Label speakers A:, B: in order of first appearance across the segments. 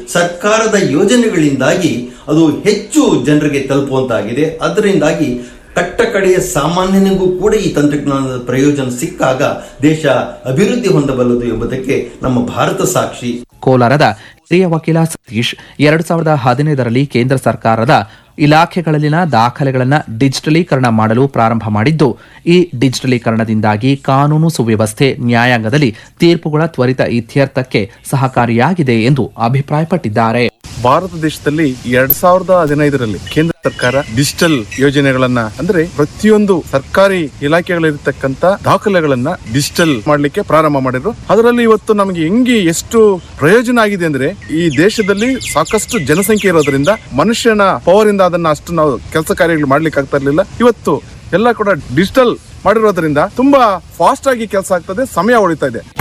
A: ಸರ್ಕಾರದ ಯೋಜನೆಗಳಿಂದಾಗಿ ಅದು ಹೆಚ್ಚು ಜನರಿಗೆ ತಲುಪುವಂತಾಗಿದೆ ಅದರಿಂದಾಗಿ ಕಟ್ಟ ಕಡೆಯ ಸಾಮಾನ್ಯನಿಗೂ ಕೂಡ ಈ ತಂತ್ರಜ್ಞಾನದ ಪ್ರಯೋಜನ ಸಿಕ್ಕಾಗ ದೇಶ ಅಭಿವೃದ್ಧಿ ಹೊಂದಬಲ್ಲದು ಎಂಬುದಕ್ಕೆ ನಮ್ಮ ಭಾರತ ಸಾಕ್ಷಿ
B: ಕೋಲಾರದ ಹಿರಿಯ ವಕೀಲ ಸತೀಶ್ ಎರಡು ಸಾವಿರದ ಹದಿನೈದರಲ್ಲಿ ಕೇಂದ್ರ ಸರ್ಕಾರದ ಇಲಾಖೆಗಳಲ್ಲಿನ ದಾಖಲೆಗಳನ್ನು ಡಿಜಿಟಲೀಕರಣ ಮಾಡಲು ಪ್ರಾರಂಭ ಮಾಡಿದ್ದು ಈ ಡಿಜಿಟಲೀಕರಣದಿಂದಾಗಿ ಕಾನೂನು ಸುವ್ಯವಸ್ಥೆ ನ್ಯಾಯಾಂಗದಲ್ಲಿ ತೀರ್ಪುಗಳ ತ್ವರಿತ ಇತ್ಯರ್ಥಕ್ಕೆ ಸಹಕಾರಿಯಾಗಿದೆ ಎಂದು ಅಭಿಪ್ರಾಯಪಟ್ಟಿದ್ದಾರೆ
C: ಭಾರತ ದೇಶದಲ್ಲಿ ಎರಡ್ ಸಾವಿರದ ಹದಿನೈದರಲ್ಲಿ ಕೇಂದ್ರ ಸರ್ಕಾರ ಡಿಜಿಟಲ್ ಯೋಜನೆಗಳನ್ನ ಅಂದ್ರೆ ಪ್ರತಿಯೊಂದು ಸರ್ಕಾರಿ ಇಲಾಖೆಗಳಿರ್ತಕ್ಕಂತ ದಾಖಲೆಗಳನ್ನ ಡಿಜಿಟಲ್ ಮಾಡ್ಲಿಕ್ಕೆ ಪ್ರಾರಂಭ ಮಾಡಿದ್ರು ಅದರಲ್ಲಿ ಇವತ್ತು ನಮಗೆ ಹೆಂಗೆ ಎಷ್ಟು ಪ್ರಯೋಜನ ಆಗಿದೆ ಅಂದ್ರೆ ಈ ದೇಶದಲ್ಲಿ ಸಾಕಷ್ಟು ಜನಸಂಖ್ಯೆ ಇರೋದ್ರಿಂದ ಮನುಷ್ಯನ ಪವರ್ ಇಂದ ಅದನ್ನ ಅಷ್ಟು ನಾವು ಕೆಲಸ ಕಾರ್ಯಗಳು ಮಾಡ್ಲಿಕ್ಕೆ ಆಗ್ತಾ ಇರ್ಲಿಲ್ಲ ಇವತ್ತು ಎಲ್ಲ ಕೂಡ ಡಿಜಿಟಲ್ ಮಾಡಿರೋದ್ರಿಂದ ತುಂಬಾ ಫಾಸ್ಟ್ ಆಗಿ ಕೆಲಸ ಆಗ್ತದೆ ಸಮಯ ಉಳಿತಾ ಇದೆ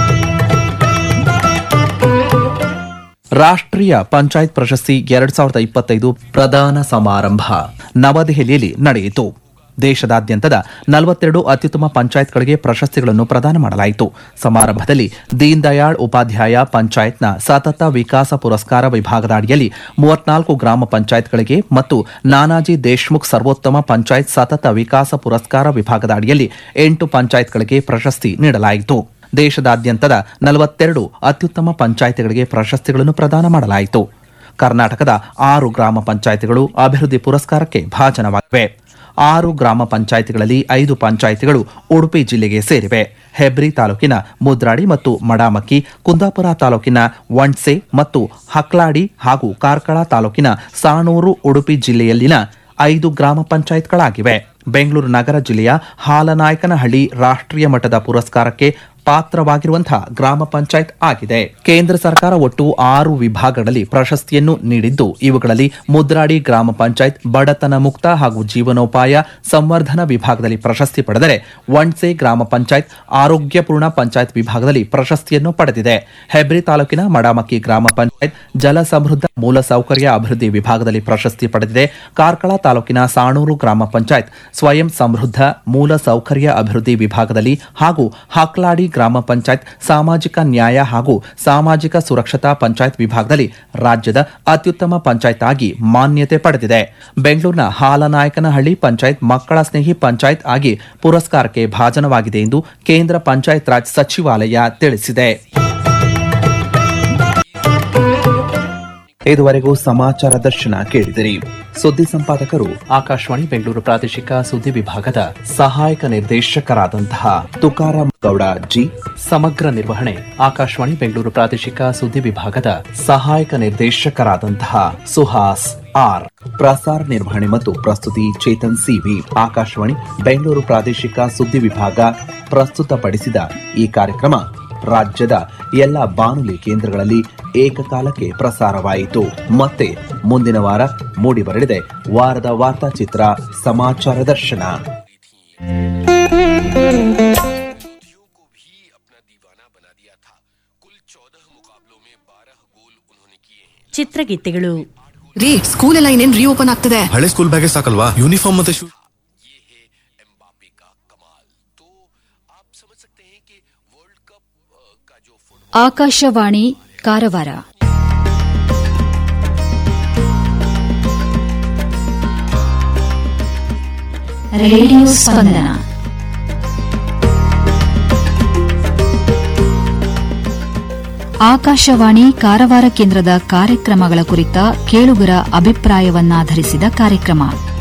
B: ರಾಷ್ಟ್ರೀಯ ಪಂಚಾಯತ್ ಪ್ರಶಸ್ತಿ ಎರಡ್ ಸಾವಿರದ ಇಪ್ಪತ್ತೈದು ಪ್ರದಾನ ಸಮಾರಂಭ ನವದೆಹಲಿಯಲ್ಲಿ ನಡೆಯಿತು ದೇಶದಾದ್ಯಂತದ ನಲವತ್ತೆರಡು ಅತ್ಯುತ್ತಮ ಪಂಚಾಯತ್ಗಳಿಗೆ ಪ್ರಶಸ್ತಿಗಳನ್ನು ಪ್ರದಾನ ಮಾಡಲಾಯಿತು ಸಮಾರಂಭದಲ್ಲಿ ದೀನ್ ದಯಾಳ್ ಉಪಾಧ್ಯಾಯ ಪಂಚಾಯತ್ನ ಸತತ ವಿಕಾಸ ಪುರಸ್ಕಾರ ವಿಭಾಗದ ಅಡಿಯಲ್ಲಿ ಮೂವತ್ನಾಲ್ಕು ಗ್ರಾಮ ಪಂಚಾಯತ್ಗಳಿಗೆ ಮತ್ತು ನಾನಾಜಿ ದೇಶ್ಮುಖ್ ಸರ್ವೋತ್ತಮ ಪಂಚಾಯತ್ ಸತತ ವಿಕಾಸ ಪುರಸ್ಕಾರ ವಿಭಾಗದ ಅಡಿಯಲ್ಲಿ ಎಂಟು ಪಂಚಾಯತ್ಗಳಿಗೆ ಪ್ರಶಸ್ತಿ ನೀಡಲಾಯಿತು ದೇಶದಾದ್ಯಂತದ ನಲವತ್ತೆರಡು ಅತ್ಯುತ್ತಮ ಪಂಚಾಯಿತಿಗಳಿಗೆ ಪ್ರಶಸ್ತಿಗಳನ್ನು ಪ್ರದಾನ ಮಾಡಲಾಯಿತು ಕರ್ನಾಟಕದ ಆರು ಗ್ರಾಮ ಪಂಚಾಯಿತಿಗಳು ಅಭಿವೃದ್ಧಿ ಪುರಸ್ಕಾರಕ್ಕೆ ಭಾಜನವಾಗಿವೆ ಆರು ಗ್ರಾಮ ಪಂಚಾಯಿತಿಗಳಲ್ಲಿ ಐದು ಪಂಚಾಯಿತಿಗಳು ಉಡುಪಿ ಜಿಲ್ಲೆಗೆ ಸೇರಿವೆ ಹೆಬ್ರಿ ತಾಲೂಕಿನ ಮುದ್ರಾಡಿ ಮತ್ತು ಮಡಾಮಕ್ಕಿ ಕುಂದಾಪುರ ತಾಲೂಕಿನ ವಂಡ್ಸೆ ಮತ್ತು ಹಕ್ಲಾಡಿ ಹಾಗೂ ಕಾರ್ಕಳ ತಾಲೂಕಿನ ಸಾಣೂರು ಉಡುಪಿ ಜಿಲ್ಲೆಯಲ್ಲಿನ ಐದು ಗ್ರಾಮ ಪಂಚಾಯತ್ಗಳಾಗಿವೆ ಬೆಂಗಳೂರು ನಗರ ಜಿಲ್ಲೆಯ ಹಾಲನಾಯಕನಹಳ್ಳಿ ರಾಷ್ಟ್ರೀಯ ಮಟ್ಟದ ಪುರಸ್ಕಾರಕ್ಕೆ ಪಾತ್ರವಾಗಿರುವಂತಹ ಗ್ರಾಮ ಪಂಚಾಯತ್ ಆಗಿದೆ ಕೇಂದ್ರ ಸರ್ಕಾರ ಒಟ್ಟು ಆರು ವಿಭಾಗಗಳಲ್ಲಿ ಪ್ರಶಸ್ತಿಯನ್ನು ನೀಡಿದ್ದು ಇವುಗಳಲ್ಲಿ ಮುದ್ರಾಡಿ ಗ್ರಾಮ ಪಂಚಾಯತ್ ಬಡತನ ಮುಕ್ತ ಹಾಗೂ ಜೀವನೋಪಾಯ ಸಂವರ್ಧನ ವಿಭಾಗದಲ್ಲಿ ಪ್ರಶಸ್ತಿ ಪಡೆದರೆ ವಣ್ಸೆ ಗ್ರಾಮ ಪಂಚಾಯತ್ ಆರೋಗ್ಯಪೂರ್ಣ ಪಂಚಾಯತ್ ವಿಭಾಗದಲ್ಲಿ ಪ್ರಶಸ್ತಿಯನ್ನು ಪಡೆದಿದೆ ಹೆಬ್ರಿ ತಾಲೂಕಿನ ಮಡಾಮಕ್ಕಿ ಗ್ರಾಮ ಪಂಚಾಯತ್ ಜಲ ಸಮೃದ್ಧ ಮೂಲಸೌಕರ್ಯ ಅಭಿವೃದ್ಧಿ ವಿಭಾಗದಲ್ಲಿ ಪ್ರಶಸ್ತಿ ಪಡೆದಿದೆ ಕಾರ್ಕಳ ತಾಲೂಕಿನ ಸಾಣೂರು ಗ್ರಾಮ ಪಂಚಾಯತ್ ಸ್ವಯಂ ಸಮೃದ್ಧ ಮೂಲ ಸೌಕರ್ಯ ಅಭಿವೃದ್ಧಿ ವಿಭಾಗದಲ್ಲಿ ಹಾಗೂ ಹಾಕ್ಲಾಡಿ ಗ್ರಾಮ ಪಂಚಾಯತ್ ಸಾಮಾಜಿಕ ನ್ಯಾಯ ಹಾಗೂ ಸಾಮಾಜಿಕ ಸುರಕ್ಷತಾ ಪಂಚಾಯತ್ ವಿಭಾಗದಲ್ಲಿ ರಾಜ್ಯದ ಅತ್ಯುತ್ತಮ ಪಂಚಾಯತ್ ಆಗಿ ಮಾನ್ಯತೆ ಪಡೆದಿದೆ ಬೆಂಗಳೂರಿನ ಹಾಲನಾಯಕನಹಳ್ಳಿ ಪಂಚಾಯತ್ ಮಕ್ಕಳ ಸ್ನೇಹಿ ಪಂಚಾಯತ್ ಆಗಿ ಪುರಸ್ಕಾರಕ್ಕೆ ಭಾಜನವಾಗಿದೆ ಎಂದು ಕೇಂದ್ರ ಪಂಚಾಯತ್ ರಾಜ್ ಸಚಿವಾಲಯ ತಿಳಿಸಿದೆ ಇದುವರೆಗೂ ಸಮಾಚಾರ ದರ್ಶನ ಕೇಳಿದಿರಿ ಸುದ್ದಿ ಸಂಪಾದಕರು ಆಕಾಶವಾಣಿ ಬೆಂಗಳೂರು ಪ್ರಾದೇಶಿಕ ಸುದ್ದಿ ವಿಭಾಗದ ಸಹಾಯಕ ನಿರ್ದೇಶಕರಾದಂತಹ ತುಕಾರಾಂ ಗೌಡ ಜಿ ಸಮಗ್ರ ನಿರ್ವಹಣೆ ಆಕಾಶವಾಣಿ ಬೆಂಗಳೂರು ಪ್ರಾದೇಶಿಕ ಸುದ್ದಿ ವಿಭಾಗದ ಸಹಾಯಕ ನಿರ್ದೇಶಕರಾದಂತಹ ಸುಹಾಸ್ ಆರ್ ಪ್ರಸಾರ ನಿರ್ವಹಣೆ ಮತ್ತು ಪ್ರಸ್ತುತಿ ಚೇತನ್ ಸಿವಿ ಆಕಾಶವಾಣಿ ಬೆಂಗಳೂರು ಪ್ರಾದೇಶಿಕ ಸುದ್ದಿ ವಿಭಾಗ ಪ್ರಸ್ತುತಪಡಿಸಿದ ಈ ಕಾರ್ಯಕ್ರಮ ರಾಜ್ಯದ ಎಲ್ಲ ಬಾನುಲಿ ಕೇಂದ್ರಗಳಲ್ಲಿ ಏಕಕಾಲಕ್ಕೆ ಪ್ರಸಾರವಾಯಿತು ಮತ್ತೆ ಮುಂದಿನ ವಾರ ಮೂಡಿಬರಲಿದೆ ವಾರದ ವಾರ್ತಾಚಿತ್ರ ಸಮಾಚಾರ ದರ್ಶನ
D: ಚಿತ್ರಗೀತೆಗಳು
E: ರೀ ಸ್ಕೂಲ್ ಎಲ್ಲ ಇನ್ನೇನ್ ರೀಓಪನ್ ಆಗ್ತದೆ
F: ಹಳೆ ಸ್ಕೂಲ್ ಬ್ಯಾಗೇ ಸಾಕಲ್ವಾ ಯೂನಿಫಾರ್ಮ್ ಮತ್ತೆ ಶೂ
G: ಆಕಾಶವಾಣಿ ಕಾರವಾರ ರೇಡಿಯೋ ಸ್ಪಂದನ ಆಕಾಶವಾಣಿ ಕಾರವಾರ ಕೇಂದ್ರದ ಕಾರ್ಯಕ್ರಮಗಳ ಕುರಿತ ಕೇಳುಗರ ಅಭಿಪ್ರಾಯವನ್ನಾಧರಿಸಿದ ಕಾರ್ಯಕ್ರಮ